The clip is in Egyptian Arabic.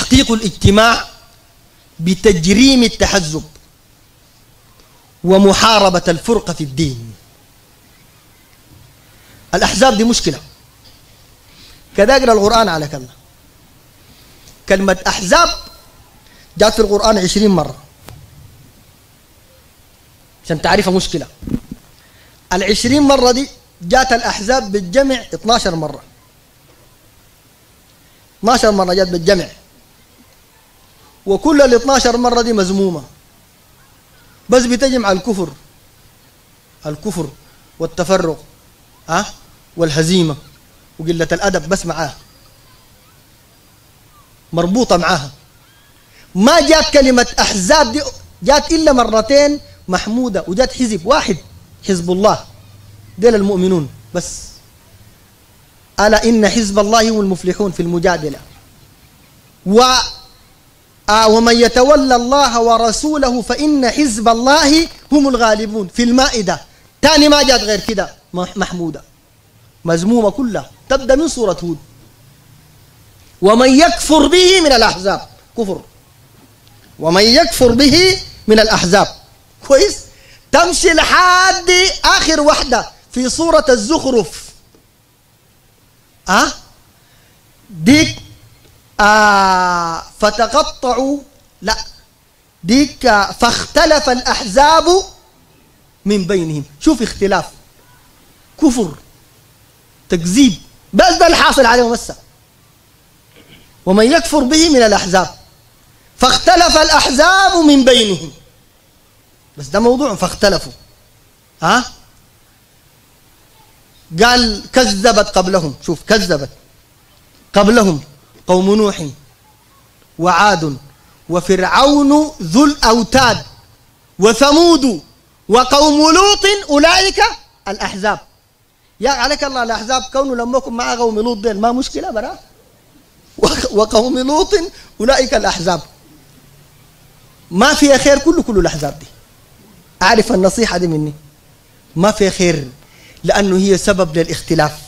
تحقيق الاجتماع بتجريم التحزب ومحاربة الفرقة في الدين الأحزاب دي مشكلة كذا اقرا القرآن على كلمة كلمة أحزاب جاءت في القرآن عشرين مرة عشان تعرفها مشكلة العشرين مرة دي جات الأحزاب بالجمع 12 مرة 12 مرة جات بالجمع وكل ال 12 مرة دي مذمومة بس بتجمع الكفر الكفر والتفرق ها أه؟ والهزيمة وقلة الأدب بس معاه مربوطة معاها ما جات كلمة أحزاب دي جات إلا مرتين محمودة وجات حزب واحد حزب الله ديل المؤمنون بس ألا إن حزب الله هم المفلحون في المجادلة و آه ومن يتولى الله ورسوله فإن حزب الله هم الغالبون في المائدة تاني ما جات غير كده محمودة مزمومة كلها تبدأ من سورة هود ومن يكفر به من الأحزاب كفر ومن يكفر به من الأحزاب كويس تمشي لحد آخر وحدة في سورة الزخرف أه ديك آه فتقطعوا لا ديك فاختلف الأحزاب من بينهم شوف اختلاف كفر تكذيب بس ده الحاصل عليهم هسه ومن يكفر به من الأحزاب فاختلف الأحزاب من بينهم بس ده موضوع فاختلفوا ها قال كذبت قبلهم شوف كذبت قبلهم قوم نوح وعاد وفرعون ذو الأوتاد وثمود وقوم لوط أولئك الأحزاب يا عليك الله الأحزاب كونه لما يكن مع قوم لوط دين ما مشكلة برا وقوم لوط أولئك الأحزاب ما فيها خير كله كله الأحزاب دي أعرف النصيحة دي مني ما فيها خير لأنه هي سبب للاختلاف